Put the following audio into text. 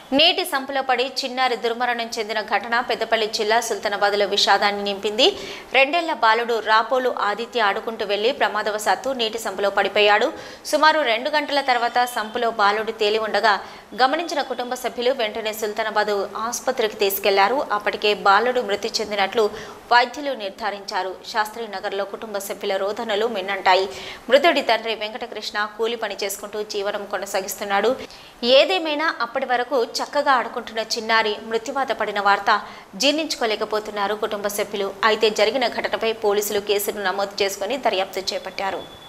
నీటి సంపులో పడి చిన్నారి దుర్మరణం చెందిన ఘటన పెద్దపల్లి జిల్లా సుల్తానాబాద్లో విషాదాన్ని నింపింది రెండేళ్ల బాలుడు రాపోలు ఆదిత్య ఆడుకుంటూ వెళ్లి ప్రమాదవశాత్తు నీటి సంపులో పడిపోయాడు సుమారు రెండు గంటల తర్వాత సంపులో బాలుడు తేలి ఉండగా గమనించిన కుటుంబ సభ్యులు వెంటనే సుల్తానాబాద్ ఆసుపత్రికి తీసుకెళ్లారు అప్పటికే బాలుడు మృతి చెందినట్లు వైద్యులు నిర్ధారించారు శాస్త్రీనగర్లో కుటుంబ సభ్యుల రోదనలు మిన్నంటాయి మృతుడి తండ్రి వెంకటకృష్ణ కూలి పని చేసుకుంటూ జీవనం కొనసాగిస్తున్నాడు ఏదేమైనా అప్పటి వరకు చక్కగా ఆడుకుంటున్న చిన్నారి మృత్యువాత పడిన వార్త జీర్ణించుకోలేకపోతున్నారు కుటుంబ సభ్యులు అయితే జరిగిన ఘటనపై పోలీసులు కేసును నమోదు చేసుకుని దర్యాప్తు చేపట్టారు